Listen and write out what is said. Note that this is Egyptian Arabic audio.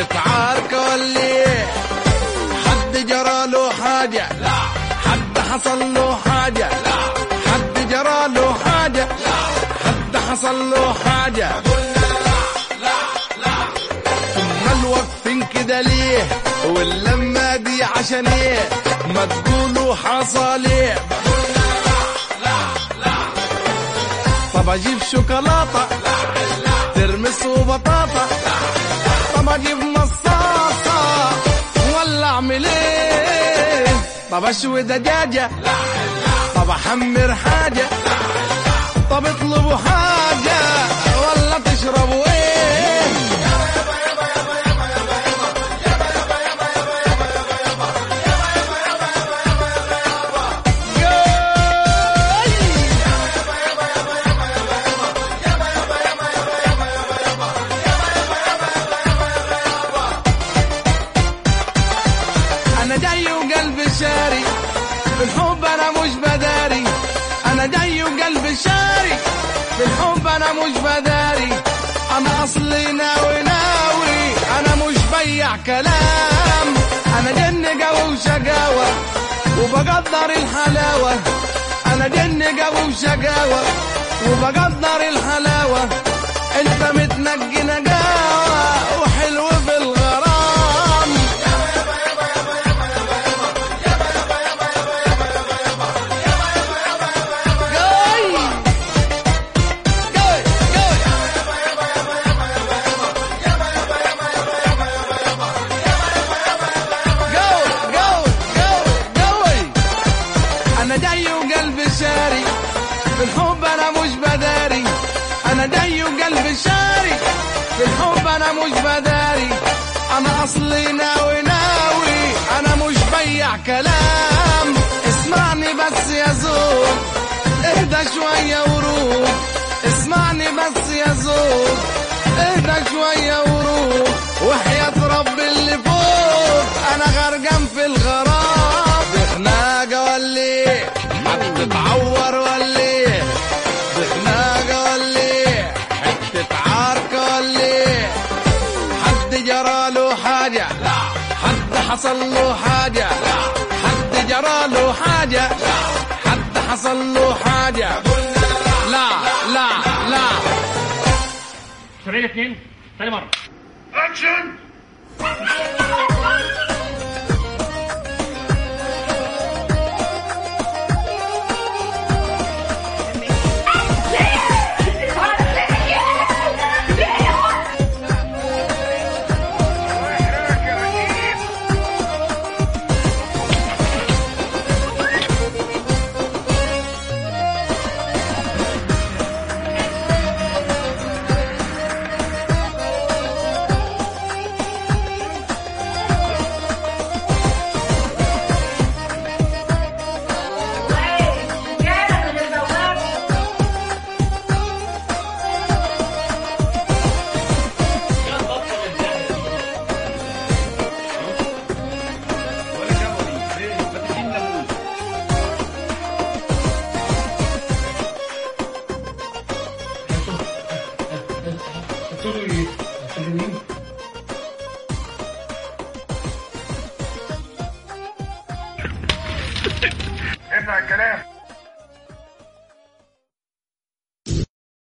تتعارك ولا حد جرى له حاجة لا حد حصل له حاجة لا حد جرى له حاجة لا حد حصل له حاجة ثم الوقفين كده ليه واللمة دي عشان ايه ما تقولوا حصل ايه طب اجيب شوكولاتة ترمس وبطاطا طب اجيب مصاصة ولا اعمل ايه طب اشوي دجاجة طب احمر حاجة طب اطلبوا حاجة ولا تشربوا ايه انا جاي وقلبي شاري بالحب انا مش بداري انا جاي وقلبي شاري بالحب انا مش بداري انا اصلي ناوي ناوي انا مش بيع كلام انا جن قوي وشقاوة وبقدر الحلاوة انا جن قوي وشقاوة وبقدر الحلاوة انت متنقي نقاوة وحلو في الغرام جاي جاي جاي جو جو جو جوي انا جاي وقلبي شاري بالحب انا مش بداري انا جاي وقلبي شاري بالحب انا مش بداري انا اصلي ناوي ناوي انا مش بيع كلام اسمعني بس يا زوج اهدى شوية وروح اسمعني بس يا زوج اهدى شوية وروح وحياة رب اللي فوق انا غرقان في الغرام بخناقة ولا إيه؟ هتتعور ولا إيه؟ بخناقة ولا إيه؟ حتة عركة ولا إيه؟ حد جرى له حاجة لا حد حصل له حاجة لا حد جرى له حاجة لا حد حصل له حاجة لا لا لا شريط اثنين ثاني مرة اسمع الكلام